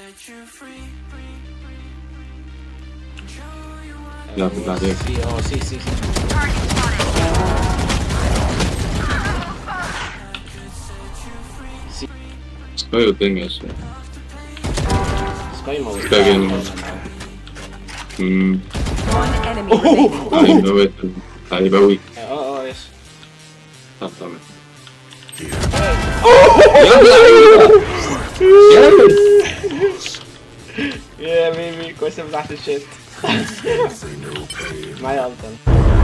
لا بعدين سي اه سي سي سي سكاي قدامي اصلا سكاي موت سكاي جيم. امم One enemy remaining. لعيب قوي لعيب قوي اه اه يس طب تمام يا ابني يا ميمي كويس إنك فتحت الشات معايا التن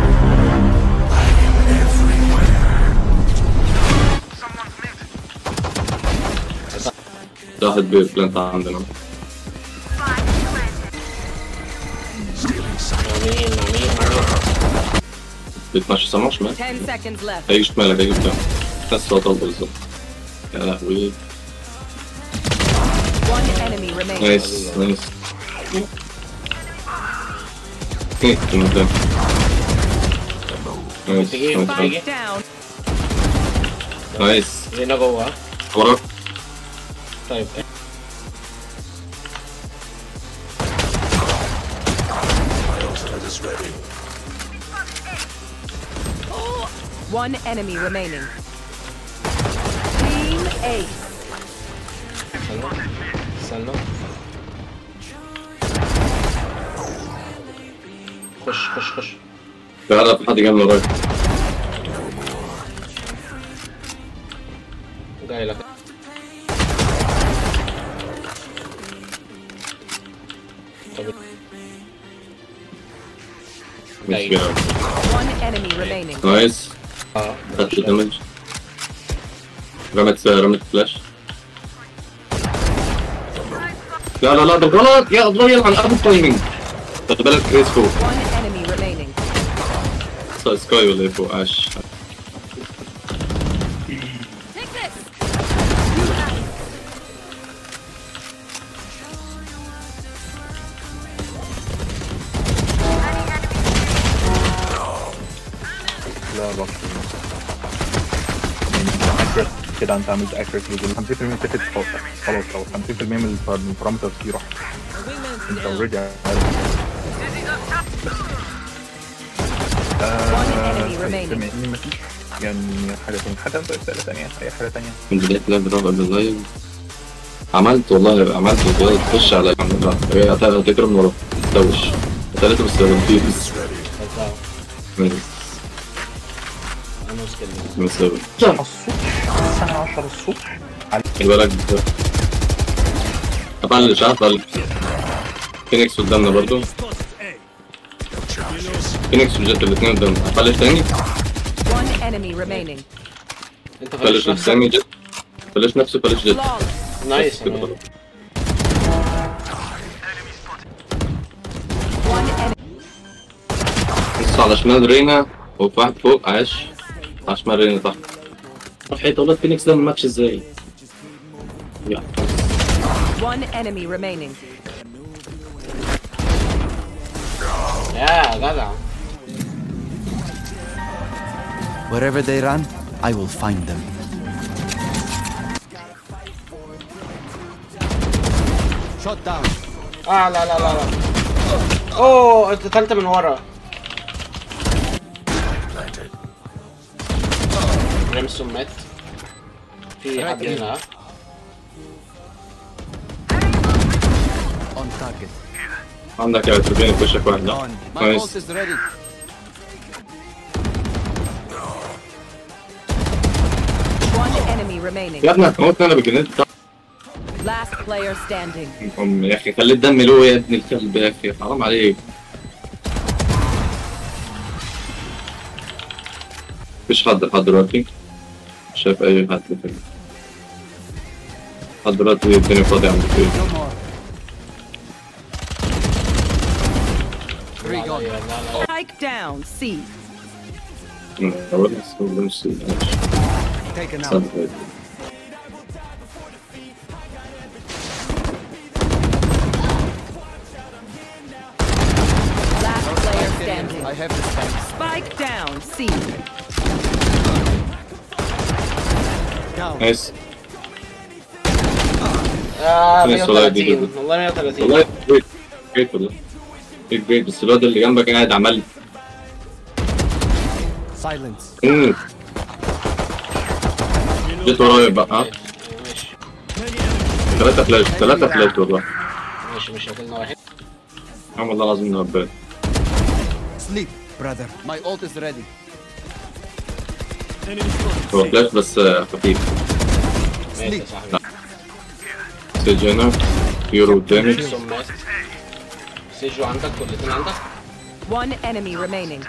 ده واحد بيبلانت عندنا مين مين مين بيتمشى سمع شمال 10 seconds left. هيجي شمالك هيجي قدام نفس الوضع بالظبط يا لهوي One enemy remaining. نايس نايس ايه من قدام نايس تيجي نايس تيجي Spike down. نايس زينا جوه وراك طيب One enemy remaining. Team Ace. استنى استنى خش خش خش تعرف حد جاي من وراك جاي لك طب مش جاي. جاي One enemy remaining. نايس اه خدت دامج رمت رمت فلاش لا لا لا ده غلط يا الله يلعن ابو التايمينج خد بالك كريس فوق One enemy remaining. سكاي ولا إيه فوق عاش Take this. لا بطل يعني accurate كده انت عملت accurate جدا 50% تفت خلاص او 50% من البار- من البارامترز دي راحت انت اوريدي عارف One enemy بما remaining. اني مفيش يعني حاجه تانية حاجه اسئله تانية اي حاجه تانية من بداية اللعبة ده قبل اللايف عملت والله عملت فيديوهات تخش على هي هتجري من ورا تدوش ثلاثة بس فيه بس هتطلع من انا مسكين من السبب الصبح الساعه 10 الصبح خلي بالك ابلش ابلش فينيكس قدامنا برضو فينيكس وجت الاثنين قدامنا ابلش تاني One enemy remaining. انت بلش فلش نفس تاني نفسك جت بلش نفسه بلش جت Flawless. نايس بس كده خلاص. One enemy. بص على شمال رينا وفي واحد فوق عاش على شمال رينا تحت صحيت والله فينيكس ده الماتش ازاي يا One enemy remaining. يا جدع Wherever they run, I will find them. Shot down. اه لا لا لا لا اوه انت اتقتلت من ورا ريمسون مات في حد هنا On target. عندك يا تربين في وشك واحد لا On. My Nice. ult is ready. One enemy remaining. يا ابني هتموتني انا بالجنيه بتاع Last player standing. أم يا اخي خلي الدم له يا ابن الكلب يا اخي حرام عليك مفيش حد لحد دلوقتي مش شايف اي حد تاني لحد دلوقتي الدنيا فاضية عند البيت No more. Three gone. Spike down. C. Taken out. Last player standing. I have the spike. Spike down. C. Down. نايس آه نايس والله دي 130 جدا. والله 130 والله جريت جريت والله جريت جريت بس الواد اللي جنبك قاعد عمال Silence. مم. جيت ورايا بقى ها ماشي ثلاثة فلاش ثلاثة فلاش والله ماشي ماشي قتلنا واحد نعم والله العظيم ربنا Sleep, brother. My ult is ready. هو فلاش بس آه، خفيف ماشي يا صاحبي سيج هنا يورو قدامي ثم مات سيجو عندك والاثنين عندك One enemy remaining.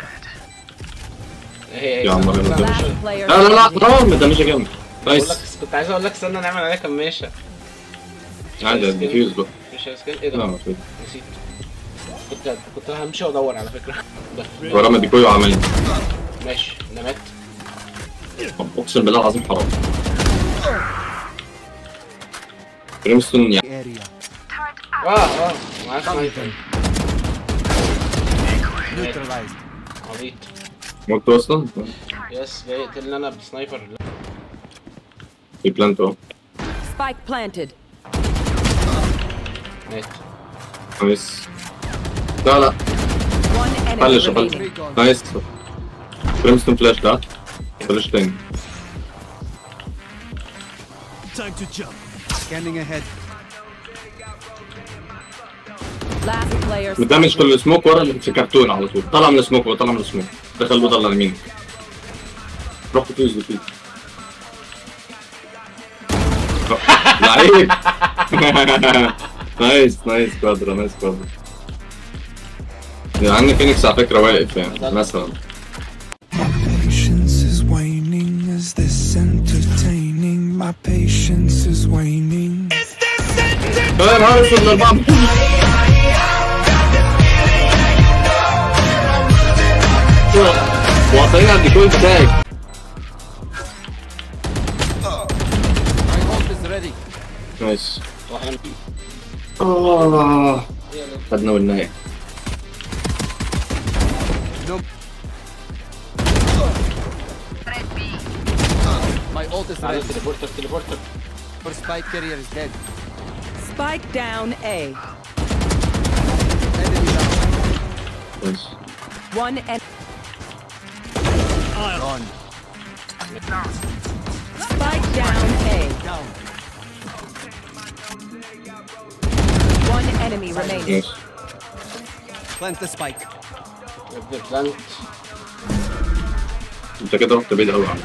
هي هي يا عم أنا لا، Last مش- player لا لا لا standing. حرام ده مش جنبي بقول لك نايس كنت عايز اقول لك استنى نعمل عليها كماشة عادي ديفيوز بقى مش هسكن ايه لا ده مش كده. نسيت كنت كنت همشي وادور على فكرة ده ورا دي كويو عملي ماشي ده مات اقسم بالله العظيم حرام بريمستون يعني Area. اه اه معاه سنايبر Neutralized. عبيط موت اصلا يس جاي يقتلني انا بسنايبر لا. في بلانت اهو Spike planted. مات نايس لا لا One enemy فلش remaining. فلش نايس بريمستون فلاش ده فلاش تاني Scanning ahead. Last player بتدمج كل سموك ورا اللي في كرتون على طول طلع من السموك طلع من السموك دخل بيضل على يمينك روح تفوز ديفيوز لعيب نايس نايس كوادرا نايس كوادرا يعني فينيكس على فكرة واقف يعني مثلا patience is waning. Is this entertaining? My patience is waning. يا نهار اسود الاربعة واقعين على الديكوي بتاعك My ult is ready. نايس واحد آه خدنا والنهاية No. My ult is على ready. تليبورتر تليبورتر First spike carrier is dead. Spike down A. Enemy down. نايس One en Gone. Spike down A. Down. One enemy remaining. نايس Plant the spike. بلانت انت كده رحت بعيد قوي عنه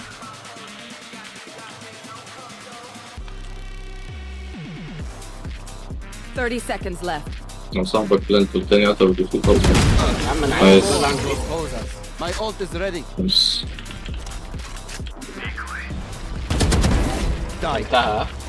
Thirty seconds left. لو صاحبك بلانت والتاني قتل الديكوي خالص يا عم انا نايس. عايز اقول عندي Pose us. My ult is ready. نايس Die. انتهى